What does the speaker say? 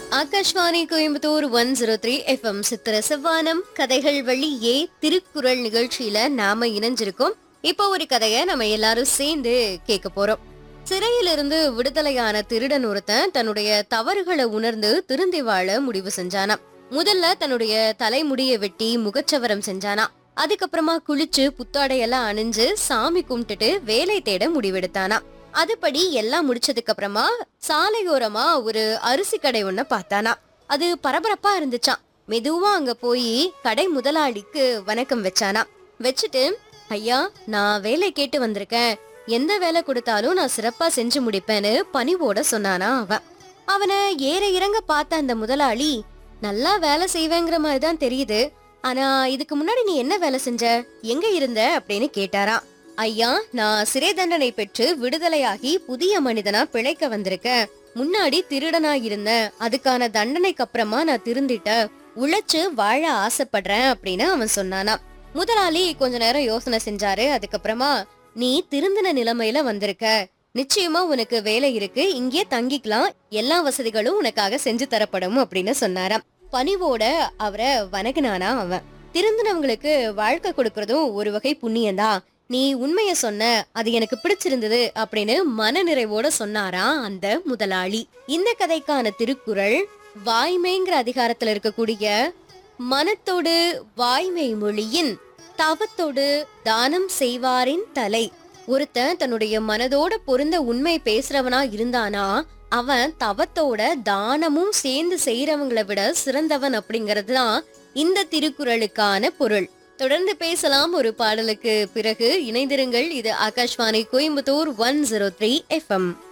Akashvani Coimbatore one zero three FM சித்திர செவ்வானம் கதைகள் வழியே திருக்குறள் நிகழ்ச்சியில நாம இணைஞ்சிருக்கோம் இப்போ ஒரு கதைய நம்ம எல்லாரும் சேர்ந்து கேட்க போறோம் சிறையிலிருந்து விடுதலையான திருடன் ஒருத்தன் தன்னுடைய தவறுகளை உணர்ந்து திருந்தி வாழ முடிவு செஞ்சானாம் முதல்ல தன்னுடைய தலைமுடிய வெட்டி முகச்சவரம் செஞ்சானா அதுக்கப்புறமா குளிச்சு புத்தாடையெல்லாம் அணிஞ்சு சாமி கும்பிட்டுட்டு வேலை தேட முடிவெடுத்தானா அதுபடி எல்லாம் முடிச்சதுக்கு அப்புறமா சாலையோரமா ஒரு அரிசி கடை ஒண்ண பார்த்தானா அது பரபரப்பா இருந்துச்சாம் மெதுவா அங்க போய் கடை முதலாளிக்கு வணக்கம் வச்சானா வச்சுட்டு ஐயா நான் வேலை கேட்டு வந்திருக்கேன் எந்த வேலை கொடுத்தாலும் நான் சிறப்பா செஞ்சு முடிப்பேன்னு பணிவோட சொன்னானா அவன் அவனை ஏற இறங்க பார்த்த அந்த முதலாளி நல்லா வேலை செய்வேங்கிற மாதிரி தான் தெரியுது ஆனா இதுக்கு முன்னாடி நீ என்ன வேலை செஞ்ச எங்க இருந்த அப்படின்னு கேட்டாராம் ஐயா நான் சிறை தண்டனை பெற்று விடுதலையாகி புதிய மனிதனா பிழைக்க வந்திருக்கேன் முன்னாடி திருடனா இருந்தேன் அதுக்கான தண்டனைக்கு அப்புறமா நான் திருந்திட்டேன் உழைச்சு வாழ ஆசைப்படுறேன் அப்படின்னு அவன் சொன்னானா முதலாளி கொஞ்ச நேரம் யோசனை செஞ்சாரு அதுக்கப்புறமா நீ திருந்தின நிலைமையில வந்திருக்க நிச்சயமா உனக்கு வேலை இருக்கு இங்கே தங்கிக்கலாம் எல்லா வசதிகளும் உனக்காக செஞ்சு தரப்படும் அப்படின்னு சொன்னாராம் பணிவோட அவரை வணங்கினானா அவன் திருந்தினவங்களுக்கு வாழ்க்கை கொடுக்கறதும் ஒரு வகை புண்ணியம்தான் நீ உண்மைய சொன்ன அது எனக்கு பிடிச்சிருந்தது அப்படின்னு மனநிறைவோட சொன்னாரா அந்த முதலாளி இந்த கதைக்கான திருக்குறள் வாய்மைங்கிற அதிகாரத்துல இருக்கக்கூடிய மனத்தோடு வாய்மை மொழியின் தவத்தோடு தானம் செய்வாரின் தலை ஒருத்தன் தன்னுடைய மனதோட பொருந்த உண்மை பேசுறவனா இருந்தானா அவன் தவத்தோட தானமும் சேர்ந்து செய்யறவங்களை விட சிறந்தவன் அப்படிங்கிறது தான் இந்த திருக்குறளுக்கான பொருள் தொடர்ந்து பேசலாம் ஒரு பாடலுக்கு பிறகு இணைந்திருங்கள் இது Akashvani Coimbatore one zero three FM